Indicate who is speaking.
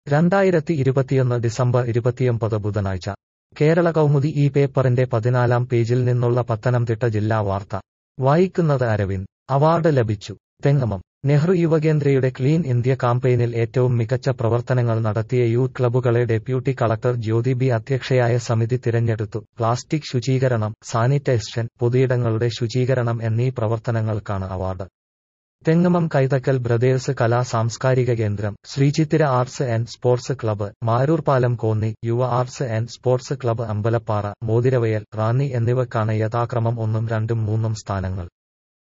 Speaker 1: രണ്ടായിരത്തി ഇരുപത്തിയൊന്ന് ഡിസംബർ ഇരുപത്തിയൊമ്പത് ബുധനാഴ്ച കേരള കൗമുദി ഈ പേപ്പറിന്റെ പതിനാലാം പേജിൽ നിന്നുള്ള പത്തനംതിട്ട ജില്ലാ വാർത്ത വായിക്കുന്നത് അരവിന്ദ് അവാർഡ് ലഭിച്ചു തെങ്ങമം നെഹ്റു യുവകേന്ദ്രയുടെ ക്ലീൻ ഇന്ത്യ കാമ്പയിനിൽ ഏറ്റവും മികച്ച പ്രവർത്തനങ്ങൾ നടത്തിയ യൂത്ത് ക്ലബ്ബുകളെ ഡെപ്യൂട്ടി കളക്ടർ ജ്യോതി ബി അധ്യക്ഷയായ സമിതി തിരഞ്ഞെടുത്തു പ്ലാസ്റ്റിക് ശുചീകരണം സാനിറ്റൈസേഷൻ പൊതുയിടങ്ങളുടെ ശുചീകരണം എന്നീ പ്രവർത്തനങ്ങൾക്കാണ് അവാർഡ് തെങ്ങമം കൈതക്കൽ ബ്രദേഴ്സ് കലാ സാംസ്കാരിക കേന്ദ്രം Sreechithira arts and sports club Maroorpalam Konni Yuva arts and sports club Ambalappara Mothiravayal Ranni എന്നിവക്കാണ് യഥാക്രമം ഒന്നും രണ്ടും മൂന്നും സ്ഥാനങ്ങൾ